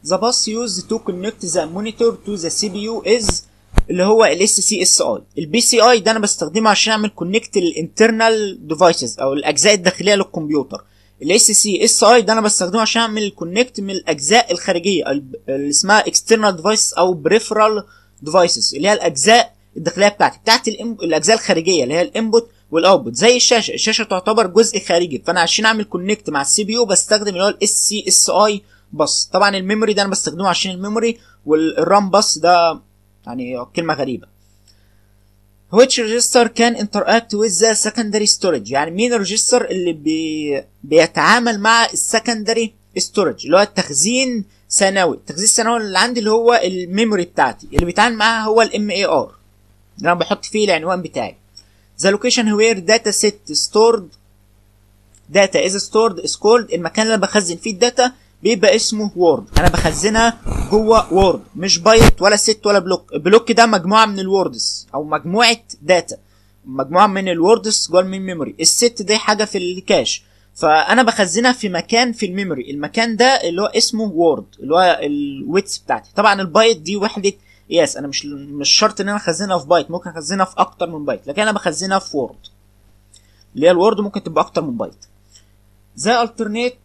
the bus used to connect the monitor to the CPU is اللي هو ال SCSI البي سي اي ده انا بستخدمه عشان اعمل كونكت الانترنال ديفايسز او الاجزاء الداخليه للكمبيوتر ال SCSI ده انا بستخدمه عشان اعمل كونكت من الاجزاء الخارجيه اللي اسمها external device او peripheral devices اللي هي الاجزاء الداخليه بتاعتي بتاعت الإم... الاجزاء الخارجيه اللي هي الانبوت والاوتبوت زي الشاشه الشاشه تعتبر جزء خارجي فانا عشان اعمل كونكت مع السي بي يو بستخدم اللي هو الاس سي اس اي بس طبعا الميموري ده انا بستخدمه عشان الميموري والرام بس ده يعني كلمه غريبه which register can interact with the secondary storage يعني مين الريجستر اللي بي... بيتعامل مع السكندري storage اللي هو التخزين ثانوي التخزين الثانوي اللي عندي اللي هو الميموري بتاعتي اللي بيتعامل معاها هو الام اي ار اللي انا بحط فيه العنوان بتاعي the location where data set stored data is stored is called المكان اللي انا بخزن فيه الداتا بيبقى اسمه وورد انا بخزنها جوه وورد مش بايت ولا ست ولا بلوك البلوك ده مجموعه من الوردز او مجموعه داتا مجموعه من الوردز جوه المين ميموري الست دي حاجه في الكاش فانا بخزنها في مكان في الميموري المكان ده اللي هو اسمه وورد اللي هو الويتس بتاعتي طبعا البايت دي وحده قياس انا مش مش شرط ان انا اخزنها في بايت ممكن اخزنها في اكتر من بايت لكن انا بخزنها في وورد اللي هي الوورد ممكن تبقى اكتر من بايت the alternate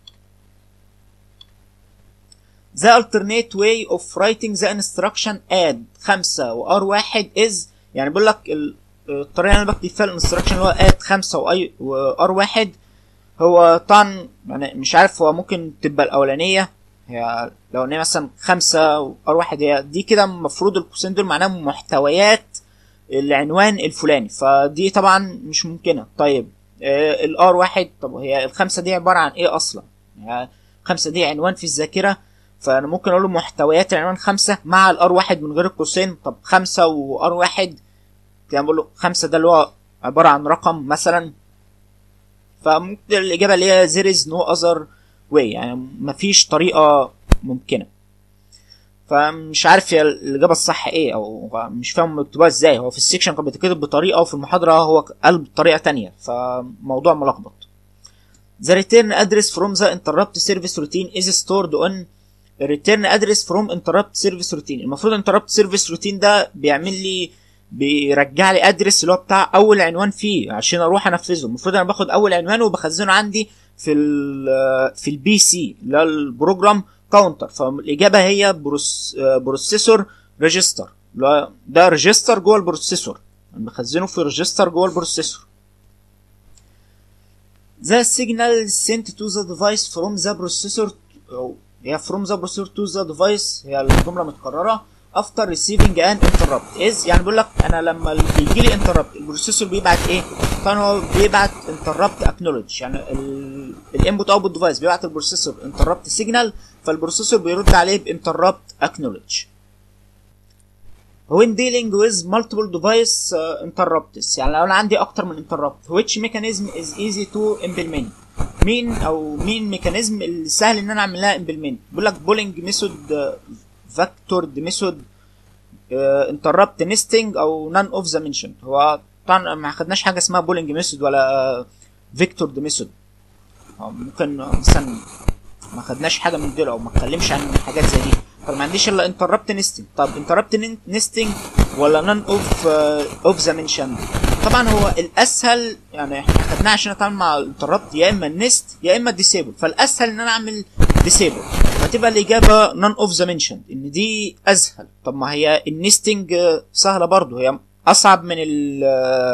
the alternate way of writing the instruction add 5 و r1 is يعني بيقول لك الطريقه اللي انا بكتب فيها الانستراكشن اللي هو add 5 واي و r1 هو طبعا يعني مش عارف هو ممكن تبقى الاولانيه هي لو ان مثلا خمسة ار واحد هي دي كده المفروض القوسين دول معناها محتويات العنوان الفلاني فدي طبعا مش ممكنة طيب آه الار واحد طب هي الخمسة دي عبارة عن ايه اصلا يعني خمسة دي عنوان في الذاكرة فانا ممكن اقول له محتويات العنوان خمسة مع الار واحد من غير القوسين طب خمسة وار واحد يعني بقول له خمسة ده اللي هو عبارة عن رقم مثلا فممكن الإجابة اللي هي there is no other way يعني مفيش طريقة ممكنة فمش عارف هي الإجابة الصح إيه أو مش فاهم مكتوبها إزاي هو في السكشن كان بيتكتب بطريقة وفي المحاضرة هو قال بطريقة تانية فموضوع ملخبط The return address from the interrupt service routine is stored on return address from interrupt service routine المفروض interrupt service routine ده بيعمل لي بيرجع لي ادرس اللي هو بتاع اول عنوان فيه عشان اروح انفذه المفروض انا باخد اول عنوان وبخزنه عندي في ال في البي سي اللي هو البروجرام كاونتر فالاجابه هي بروس بروسيسور ريجستر اللي هو ده ريجستر جوه البروسيسور انا بخزنه في ريجستر جوه البروسيسور The signal sent to the device from the processor أو هي from the processor to the device هي الجملة متكررة after receiving an interrupt is يعني بيقول لك انا لما بيجي لي interrupt البروسيسور بيبعت ايه؟ طبعا هو بيبعت interrupt acknowledge يعني الانبوت اوتبوت ديفايس بيبعت البروسيسور interrupt signal فالبروسيسور بيرد عليه ب interrupt acknowledge when dealing with multiple device uh, interrupts يعني لو انا عندي اكتر من interrupt which mechanism is easy to implement مين او مين ميكانيزم اللي سهل ان انا اعمل لها implement بيقول لك بولينج ميثود فاكتورد ميثود انتربت نيستنج او نان اوف ذا منشن هو طبعا ما خدناش حاجه اسمها بولينج ميثود ولا فيكتورد ميثود ممكن مثلا ما خدناش حاجه من دول او ما اتكلمش عن حاجات زي دي فما عنديش الا انتربت نيستنج طب انتربت نيستنج ولا نان اوف اوف ذا منشن طبعا هو الاسهل يعني احنا خدناه عشان اتعامل مع الانتربت يا اما النست يا اما الديسيبل فالاسهل ان انا اعمل ديسيبل فتبقى الاجابه نون اوف ذا منشن ان دي اسهل طب ما هي النستنج سهله برضو هي اصعب من ال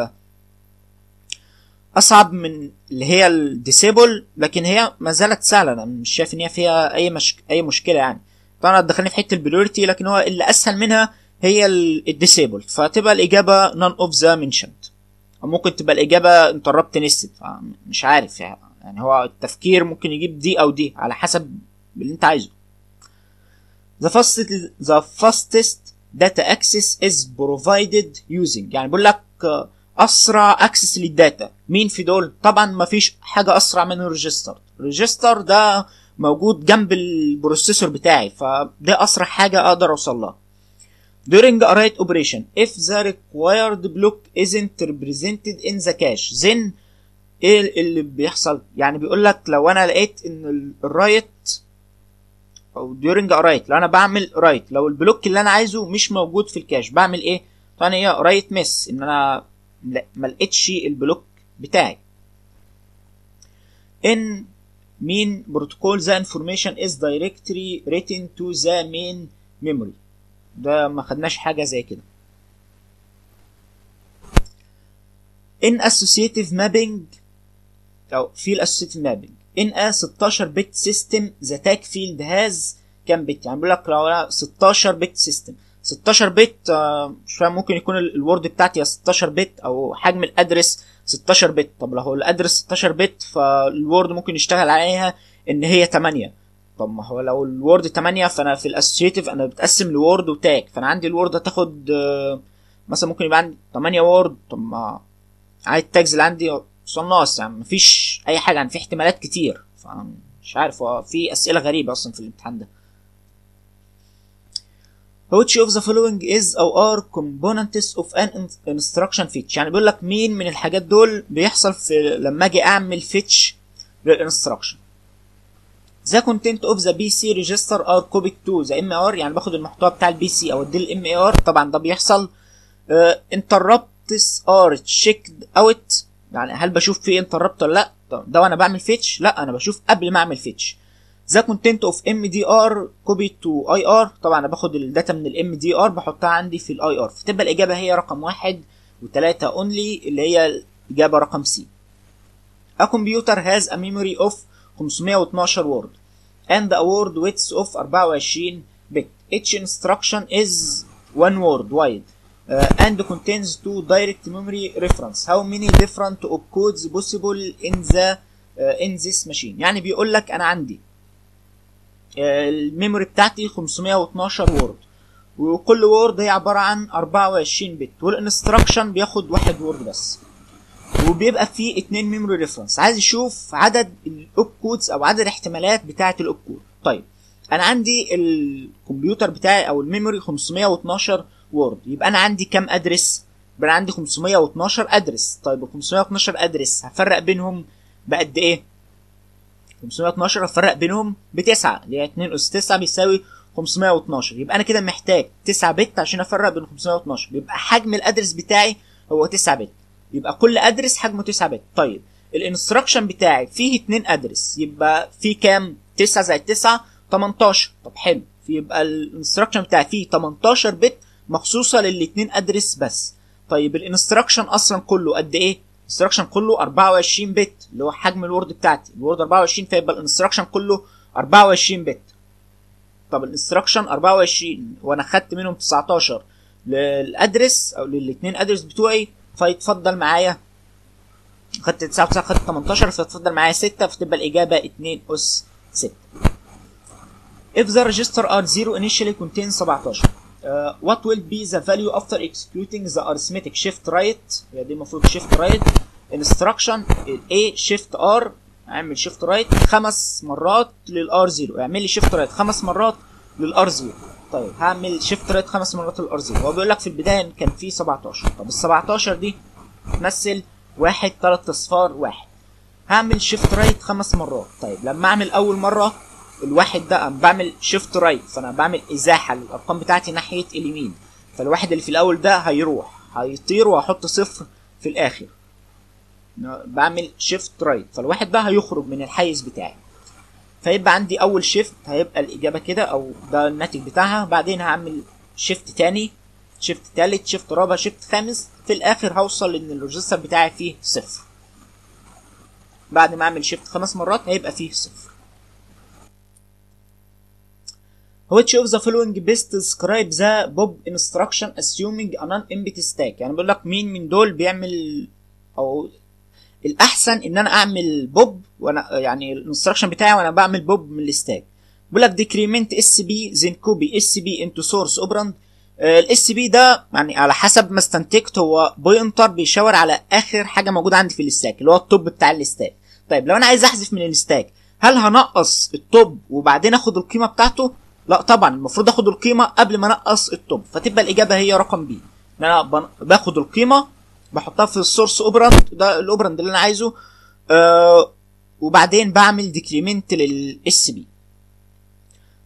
اصعب من اللي هي الديسيبل لكن هي ما زالت سهله انا مش شايف ان هي فيها اي مش... اي مشكله يعني طبعا هتدخلني في حته البريورتي لكن هو اللي اسهل منها هي الديسيبل فتبقى الاجابه نون اوف ذا منشند او ممكن تبقى الاجابه انتربت نستد مش عارف يعني. يعني هو التفكير ممكن يجيب دي او دي على حسب اللي انت عايزه the fastest the fastest data access is provided using يعني بيقول لك اسرع اكسس للداتا مين في دول طبعا ما فيش حاجه اسرع من الريجستر الريجستر ده موجود جنب البروسيسور بتاعي فده اسرع حاجه اقدر اوصل لها during a write operation if the required block isn't represented in the cache then ايه اللي بيحصل يعني بيقول لك لو انا لقيت ان الرايت او او during a write لو انا بعمل write لو البلوك اللي انا عايزه مش موجود في الكاش بعمل ايه طبعا هي write miss ان انا لا- ما لقيتش البلوك بتاعي in mean protocol the information is directly written to the main memory ده ما خدناش حاجه زي كده in associative mapping او في الاسوسيتيف مابنج ان ا 16 بت سيستم ذا تاج فيلد هاز كام بت يعني بيقول لك لو انا 16 بت سيستم 16 بت آه، مش فاهم ممكن يكون ال- الوورد بتاعتي يا 16 بت او حجم الادرس 16 بت طب لو هو الادرس 16 بت فالوورد ممكن يشتغل عليها ان هي 8 طب ما هو لو الوورد 8 فانا في الاسوسيتيف انا بتقسم لوورد وتاج فانا عندي الوورد هتاخد آه، مثلا ممكن يبقى عندي 8 وورد طب ما عايز التاجز اللي عندي صناص يعني مفيش اي حاجه يعني في احتمالات كتير فمش عارف هو في اسئله غريبه اصلا في الامتحان ده Which of the following is or are components of an in- instruction fetch يعني بيقول لك مين من الحاجات دول بيحصل في لما اجي اعمل fetch للinstruction The content of the PC register are copied to the MAR يعني باخد المحتوى بتاع البي سي او اديه الام ار طبعا ده بيحصل uh, interrupts are checked out يعني هل بشوف في interrupt ولا لا طب ده وانا بعمل فيتش لا انا بشوف قبل ما اعمل فيتش the content of MDR copied to IR طبعا انا باخد الداتا من الام دي ار بحطها عندي في الاي ار فتبقى الاجابه هي رقم واحد وثلاثة only اللي هي الاجابه رقم سي A computer has a memory of 512 word and a word width of 24 bit. Each instruction is one word wide uh, and contains two direct memory reference. How many different opcodes possible in the uh, in this machine؟ يعني بيقول لك انا عندي uh, الميموري بتاعتي 512 وورد وكل وورد هي عبارة عن 24 بت والانستراكشن بياخد واحد وورد بس وبيبقى فيه اتنين ميموري ريفرنس عايز يشوف عدد الاوب كودز او عدد الاحتمالات بتاعه الاوب كود طيب انا عندي الكمبيوتر بتاعي او الميموري 512 وورد يبقى انا عندي كام ادرس يبقى انا عندي 512 ادرس طيب ال 512 ادرس هفرق بينهم بقد ايه 512 هفرق بينهم بتسعة اللي هي 2 اس 9 بيساوي 512 يبقى انا كده محتاج 9 بت عشان افرق بين 512 يبقى حجم الادرس بتاعي هو 9 بت يبقى كل ادرس حجمه 9 بت طيب الانستراكشن بتاعي فيه 2 ادرس يبقى فيه كام 9 زائد 9 18 طب حلو يبقى الانستراكشن بتاعي فيه 18 بت مخصوصه للاثنين ادرس بس طيب الانستراكشن اصلا كله قد ايه الانستراكشن كله 24 بت اللي هو حجم الوورد بتاعتي الوورد 24 فيبقى الانستراكشن كله 24 بت طب الانستراكشن 24 وانا خدت منهم 19 للادرس او للاثنين ادرس بتوعي فيتفضل معايا خدت 9 خدت 18 فيتفضل معايا 6 فتبقى الاجابه 2 اس 6 if the register are 0 initially contains 17 uh, what will be the value after executing the arithmetic shift right هي دي المفروض shift right instruction A shift R اعمل shift right خمس مرات للار 0 اعمل لي shift right خمس مرات للار 0 طيب هعمل shift right خمس مرات للار 0 هو بيقول لك في البدايه كان في 17 طب ال 17 دي تمثل واحد تلات اصفار واحد هعمل شيفت رايت خمس مرات طيب لما اعمل اول مره الواحد ده أنا بعمل شيفت رايت فانا بعمل ازاحه للارقام بتاعتي ناحيه اليمين فالواحد اللي في الاول ده هيروح هيطير وهحط صفر في الاخر بعمل شيفت رايت فالواحد ده هيخرج من الحيز بتاعي فيبقى عندي اول شيفت هيبقى الاجابه كده او ده الناتج بتاعها بعدين هعمل شيفت تاني شيفت تالت شيفت رابع شيفت خامس في الاخر هوصل ان الريجستر بتاعي فيه صفر بعد ما اعمل شيفت خمس مرات هيبقى فيه صفر which of the following best describe the bob instruction assuming a non-empty stack يعني بيقول لك مين من دول بيعمل او الاحسن ان انا اعمل بوب وانا يعني الانستراكشن بتاعي وانا بعمل بوب من الستاك بيقول لك decrement اس بي then copy اس بي into source operand الاس بي ده يعني على حسب ما استنتجت هو بوينتر بيشاور على اخر حاجه موجوده عندي في الستاك اللي هو التوب بتاع الستاك طيب لو انا عايز احذف من الستاك هل هنقص التوب وبعدين اخد القيمه بتاعته لا طبعا المفروض اخد القيمه قبل ما انقص التوب فتبقى الاجابه هي رقم بي ان انا باخد القيمه بحطها في السورس اوبراند ده الاوبراند اللي انا عايزه آه وبعدين بعمل ديكريمنت للاس بي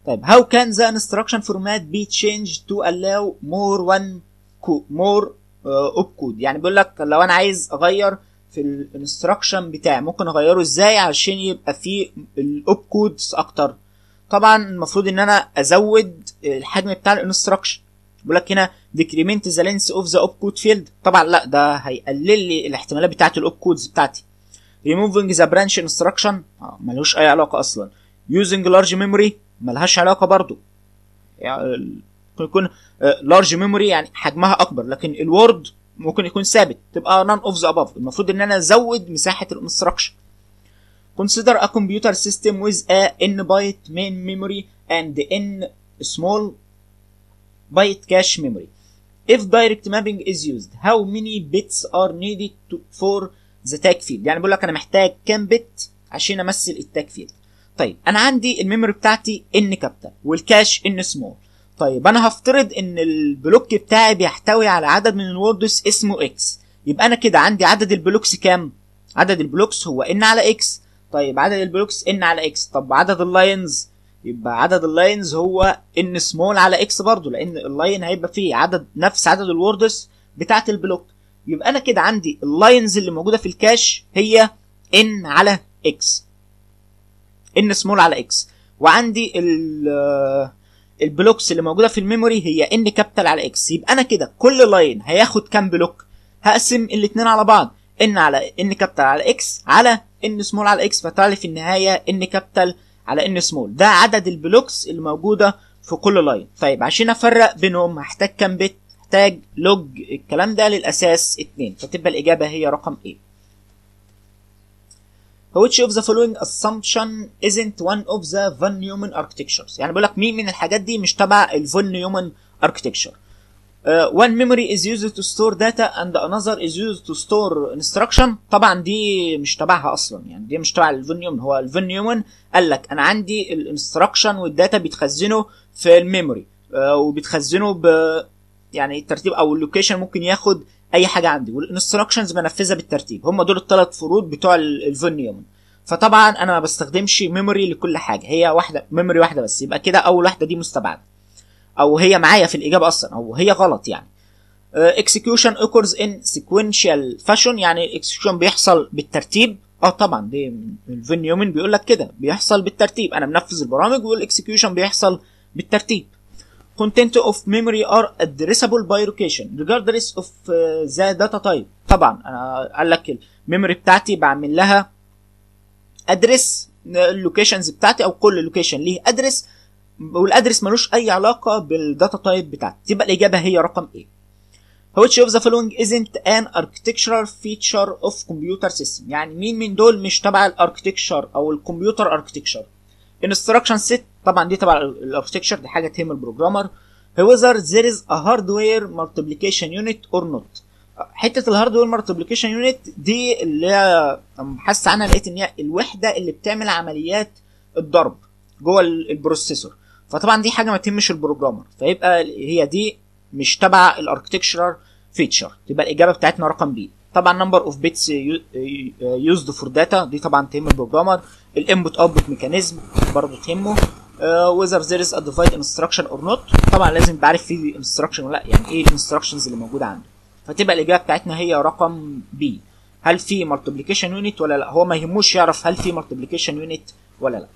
طيب how can the instruction format be changed to allow more one co- more uh, op code يعني بيقول لك لو انا عايز اغير في الانستراكشن بتاعي ممكن اغيره ازاي عشان يبقى فيه الاوب كودز اكتر طبعا المفروض ان انا ازود الحجم بتاع الانستراكشن بيقول لك هنا decrement the length of the opcode field طبعا لا ده هيقلل لي الاحتمالات بتاعت الاوب كودز بتاعتي removing the branch instruction آه ملوش اي علاقه اصلا using large memory ملهاش علاقه برضو يعني ممكن يكون لارج ميموري يعني حجمها اكبر لكن الوورد ممكن يكون ثابت تبقى none of the above المفروض ان انا ازود مساحه الانستراكشن consider a computer system with a n byte main memory and n small byte cache memory if direct mapping is used how many bits are needed to, for the tag field يعني بيقول لك انا محتاج كام بت عشان امثل التاج فيلد طيب انا عندي الميموري بتاعتي ان كابيتال والكاش ان سمول طيب انا هفترض ان البلوك بتاعي بيحتوي على عدد من الوردز اسمه اكس يبقى انا كده عندي عدد البلوكس كام عدد البلوكس هو ان على اكس طيب عدد البلوكس ان على اكس طب عدد اللاينز يبقى عدد اللاينز هو ان سمول على اكس برضو لان اللاين هيبقى فيه عدد نفس عدد الوردز بتاعت البلوك يبقى انا كده عندي اللاينز اللي موجوده في الكاش هي ان على اكس ان سمول على اكس وعندي البلوكس اللي موجوده في الميموري هي ان كابيتال على اكس يبقى انا كده كل لاين هياخد كام بلوك هقسم الاثنين على بعض ان على ان كابيتال على اكس على ان سمول على اكس فطلع لي في النهايه ان كابيتال على ان سمول ده عدد البلوكس اللي موجوده في كل لاين طيب عشان افرق بينهم هحتاج كام بت هحتاج لوج الكلام ده للاساس 2 فتبقى الاجابه هي رقم ايه which of the following assumption isn't one of the von Neumann architectures يعني بقول لك مين من الحاجات دي مش تبع الفون نيومان architecture uh, one memory is used to store data and another is used to store instruction طبعا دي مش تبعها اصلا يعني دي مش تبع الفون نيومان هو الفون نيومان قال لك انا عندي الانستراكشن والداتا بيتخزنوا في الميموري uh, وبيتخزنوا ب يعني الترتيب او اللوكيشن ممكن ياخد اي حاجه عندي والانستراكشنز بنفذها بالترتيب هم دول الثلاث فروض بتوع الفون نيومان فطبعا انا ما بستخدمش ميموري لكل حاجه هي واحده ميموري واحده بس يبقى كده اول واحده دي مستبعده او هي معايا في الاجابه اصلا او هي غلط يعني اكسكيوشن occurs ان سيكوينشال فاشون يعني الاكسكيوشن بيحصل بالترتيب اه طبعا دي الفون نيومان بيقول لك كده بيحصل بالترتيب انا منفذ البرامج والاكسكيوشن بيحصل بالترتيب content of memory are addressable by location regardless of uh, the data type طبعا انا قال لك الميموري بتاعتي بعمل لها ادرس اللوكيشنز بتاعتي او كل لوكيشن ليه ادرس والادرس ملوش اي علاقه بالداتا تايب بتاعتي تبقى الاجابه هي رقم ايه which of the following isn't an architectural feature of computer system يعني مين من دول مش تبع الاركتكشر او الكمبيوتر اركتكشر instruction set طبعا دي تبع الاركتكشر دي حاجه تهم البروجرامر whether there is a hardware multiplication unit or not حته الهاردوير مالتيبليكيشن يونت دي اللي هي بحثت عنها لقيت ان هي الوحده اللي بتعمل عمليات الضرب جوه البروسيسور فطبعا دي حاجه ما تهمش البروجرامر فيبقى هي دي مش تبع الاركتكشرال فيتشر تبقى الاجابه بتاعتنا رقم بي طبعا نمبر اوف بيتس يوزد فور داتا دي طبعا تهم البروجرامر الانبوت اوتبوت ميكانيزم برضه تهمه whether there is a divide instruction or not طبعا لازم يبقى عارف في instruction ولا لا يعني ايه الانستراكشنز اللي موجوده عنده فتبقى الاجابه بتاعتنا هي رقم بي هل في مالتيبليكيشن يونت ولا لا هو ما يهموش يعرف هل في مالتيبليكيشن يونت ولا لا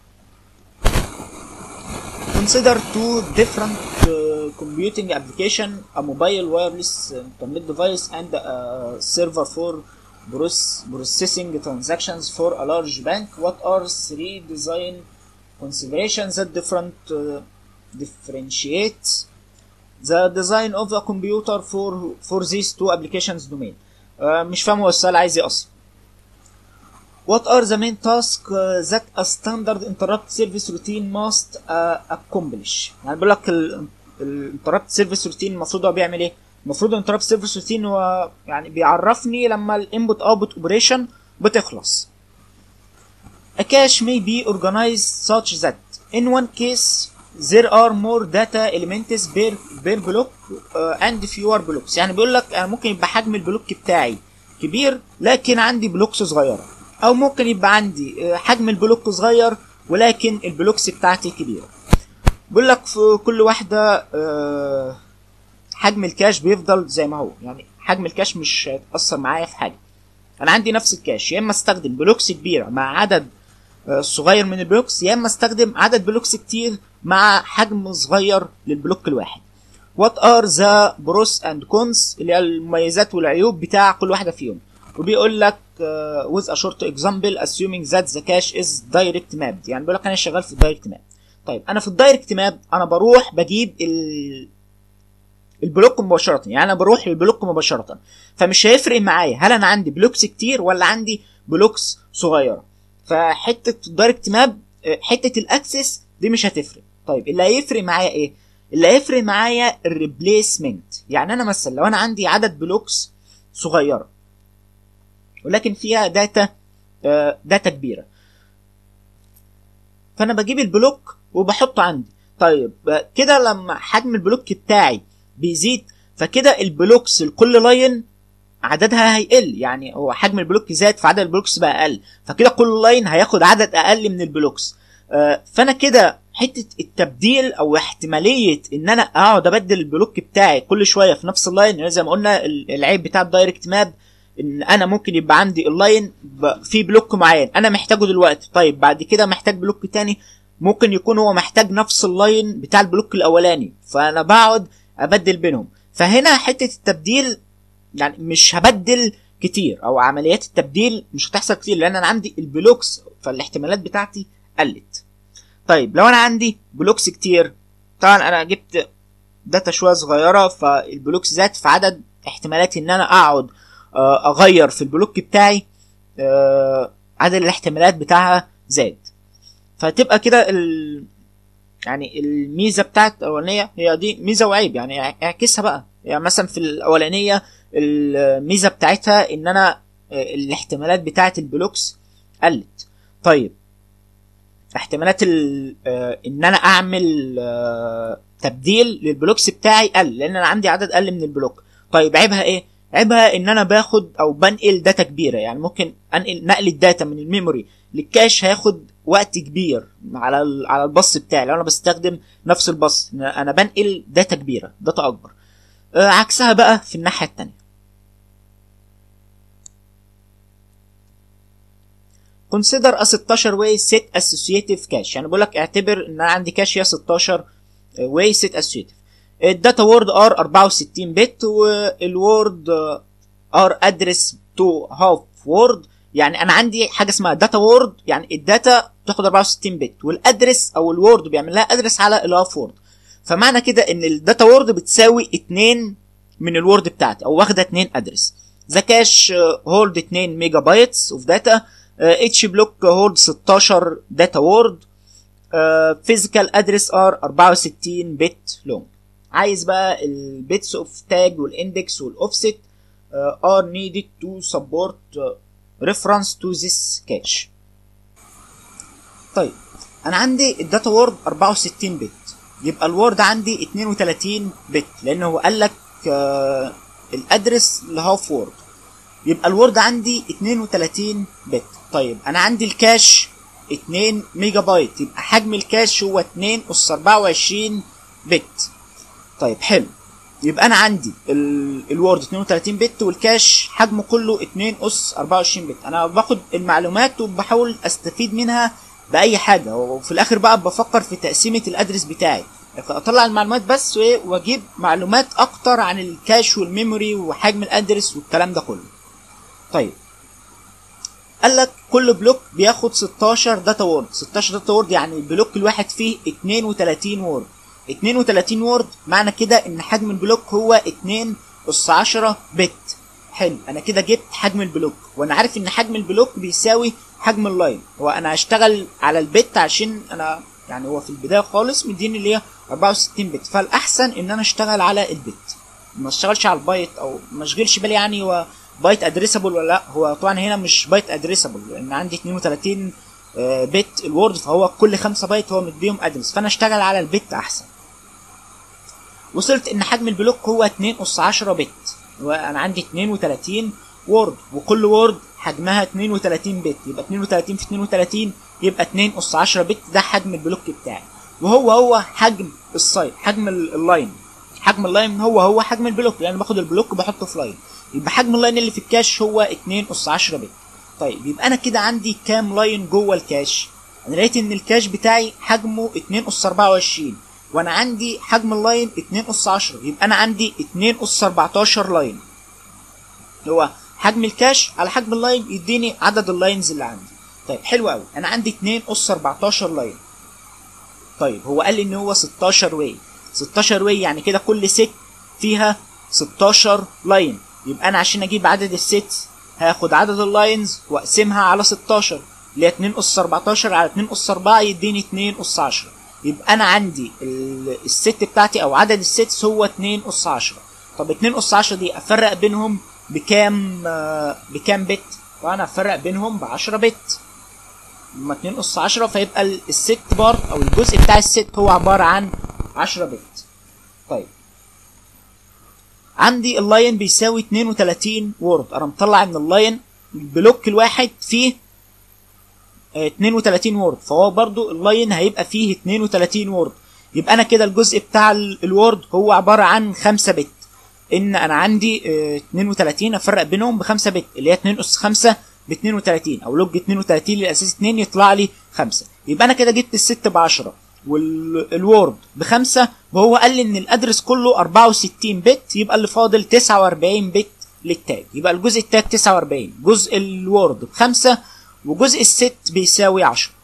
consider two different uh, computing application a mobile wireless internet device and a server for processing transactions for a large bank what are three design considerations that different uh, differentiate the design of a computer for for these two applications domain uh, مش فاهم هو السؤال عايز ايه اصلا What are the main tasks uh, that a standard interrupt service routine must uh, accomplish؟ يعني بيقول لك الانتربت سيرفيس روتين المفروض هو بيعمل ايه؟ المفروض الانتربت سيرفيس روتين هو يعني بيعرفني لما الانبوت اوتبوت اوبريشن بتخلص. A cache may be organized such that in one case there are more data elements per per block uh, and fewer blocks يعني بيقول لك انا ممكن يبقى حجم البلوك بتاعي كبير لكن عندي بلوكس صغيره او ممكن يبقى عندي حجم البلوك صغير ولكن البلوكس بتاعتي كبيره بيقول لك في كل واحده آه، حجم الكاش بيفضل زي ما هو يعني حجم الكاش مش هيتاثر معايا في حاجه انا عندي نفس الكاش يا اما استخدم بلوكس كبيره مع عدد آه، صغير من البلوكس يا اما استخدم عدد بلوكس كتير مع حجم صغير للبلوك الواحد وات ار ذا بروس اند كونز اللي هي المميزات والعيوب بتاع كل واحده فيهم وبيقول لك uh, with a short example assuming that the cache is direct mapped يعني بيقول لك انا شغال في الدايركت ماب طيب انا في الدايركت ماب انا بروح بجيب ال البلوك مباشرة يعني انا بروح للبلوك مباشرة فمش هيفرق معايا هل انا عندي بلوكس كتير ولا عندي بلوكس صغيرة فحتة الدايركت ماب حتة الاكسس دي مش هتفرق طيب اللي هيفرق معايا ايه اللي هيفرق معايا الريبليسمنت يعني انا مثلا لو انا عندي عدد بلوكس صغيرة ولكن فيها داتا آه، داتا كبيرة فانا بجيب البلوك وبحطه عندي طيب آه، كده لما حجم البلوك بتاعي بيزيد فكده البلوكس لكل لاين عددها هيقل يعني هو حجم البلوك زاد فعدد البلوكس بقى اقل فكده كل لاين هياخد عدد اقل من البلوكس آه، فانا كده حته التبديل او احتماليه ان انا اقعد ابدل البلوك بتاعي كل شويه في نفس اللاين يعني زي ما قلنا ال- العيب بتاع الدايركت ماب ان انا ممكن يبقى عندي اللاين ب- في بلوك معين انا محتاجه دلوقتي طيب بعد كده محتاج بلوك تاني ممكن يكون هو محتاج نفس اللاين بتاع البلوك الاولاني فانا بقعد ابدل بينهم فهنا حته التبديل يعني مش هبدل كتير او عمليات التبديل مش هتحصل كتير لان انا عندي البلوكس فالاحتمالات بتاعتي قلت طيب لو انا عندي بلوكس كتير طبعا انا جبت داتا شويه صغيره فالبلوكس زاد في عدد احتمالات ان انا اقعد آه، اغير في البلوك بتاعي آه، عدد الاحتمالات بتاعها زاد فتبقى كده ال... يعني الميزه بتاعت الاولانيه هي دي ميزه وعيب يعني اعكسها بقى يعني مثلا في الاولانيه الميزه بتاعتها ان انا آه، الاحتمالات بتاعت البلوكس قلت طيب احتمالات ال- آه، ان انا اعمل آه، تبديل للبلوكس بتاعي قل لان انا عندي عدد اقل من البلوك طيب عيبها ايه عيبها ان انا باخد او بنقل داتا كبيره يعني ممكن انقل نقل الداتا من الميموري للكاش هياخد وقت كبير على ال- على الباص بتاعي لو انا بستخدم نفس الباص انا بنقل داتا كبيره داتا اكبر آه، عكسها بقى في الناحيه التانية consider a 16 way set associative cache يعني بقول لك اعتبر ان انا عندي كاش هي 16 way set associative الداتا وورد ار 64 بت والوورد ار ادرس تو هاف وورد يعني انا عندي حاجه اسمها داتا وورد يعني الداتا بتاخد 64 بت والادرس او الوورد بيعمل لها ادرس على الهاف وورد فمعنى كده ان الداتا وورد بتساوي 2 من الوورد بتاعتي او واخده 2 ادرس ذا كاش هولد 2 ميجا بايتس اوف داتا اتش بلوك هولد 16 داتا وورد فيزيكال ادرس ار 64 بت لونج عايز بقى البيتس اوف تاج والاندكس والاوفست ار نيدد تو سبورت ريفرنس تو ذيس كاش طيب انا عندي الداتا وورد 64 بت يبقى الوورد عندي 32 بت لان هو قال لك آه الادرس لهاف وورد يبقى الوورد عندي 32 بت طيب انا عندي الكاش 2 ميجا بايت يبقى حجم الكاش هو 2 اس 24 بت طيب حلو يبقى انا عندي ال- الوورد 32 بت والكاش حجمه كله 2 اس 24 بت انا باخد المعلومات وبحاول استفيد منها باي حاجه وفي الاخر بقى بفكر في تقسيمه الادرس بتاعي اطلع المعلومات بس وإيه، واجيب معلومات اكتر عن الكاش والميموري وحجم الادرس والكلام ده كله طيب قال لك كل بلوك بياخد 16 داتا وورد 16 داتا وورد يعني البلوك الواحد فيه 32 وورد 32 وورد معنى كده ان حجم البلوك هو 2 اس 10 بت حلو انا كده جبت حجم البلوك وانا عارف ان حجم البلوك بيساوي حجم اللاين هو انا هشتغل على البت عشان انا يعني هو في البدايه خالص مديني اللي هي 64 بت فالاحسن ان انا اشتغل على البت ما اشتغلش على البايت او ما اشغلش بالي يعني هو بايت ادريسابل ولا لا هو طبعا هنا مش بايت ادريسابل لان عندي 32 آه، بت الوورد فهو كل 5 بايت هو مديهم ادرس فانا اشتغل على البت احسن وصلت ان حجم البلوك هو 2 اس 10 بت وانا عندي 32 وورد وكل وورد حجمها 32 بت يبقى 32 في 32 يبقى 2 اس 10 بت ده حجم البلوك بتاعي وهو هو حجم السايت حجم ال- اللاين حجم اللاين هو هو حجم البلوك يعني باخد البلوك بحطه في لاين يبقى حجم اللاين اللي في الكاش هو 2 اس 10 بت طيب يبقى انا كده عندي كام لاين جوه الكاش انا لقيت ان الكاش بتاعي حجمه 2 اس 24 وانا عندي حجم اللاين 2 اس 10 يبقى انا عندي 2 اس 14 لاين هو حجم الكاش على حجم اللاين يديني عدد اللاينز اللي عندي طيب حلو قوي انا عندي 2 اس 14 لاين طيب هو قال لي ان هو 16 واي 16 واي يعني كده كل ست فيها 16 لاين يبقى انا عشان اجيب عدد الست هاخد عدد اللاينز واقسمها على 16 اللي هي 2 اس 14 على 2 اس 4 يديني 2 اس 10 يبقى انا عندي ال- الست بتاعتي او عدد السيتس هو 2 اس 10 طب 2 اس 10 دي افرق بينهم بكام آه، بكام بت طبعا افرق بينهم ب 10 بت لما 2 اس 10 فيبقى ال- الست بار او الجزء بتاع الست هو عباره عن 10 بت طيب عندي اللاين بيساوي 32 وورد انا مطلع من اللاين البلوك الواحد فيه آه، 32 وورد فهو برضو اللاين هيبقى فيه 32 وورد يبقى انا كده الجزء بتاع ال- الوورد هو عباره عن 5 بت ان انا عندي آه، 32 افرق بينهم ب 5 بت اللي هي 2 اس 5 ب 32 او لوج 32 للاساس 2 يطلع لي 5 يبقى انا كده جبت الست ب 10 والوورد بخمسة وهو قال لي ان الادرس كله 64 بت يبقى اللي فاضل 49 بت للتاج يبقى الجزء التاج 49 جزء الوورد بخمسة وجزء الست بيساوي 10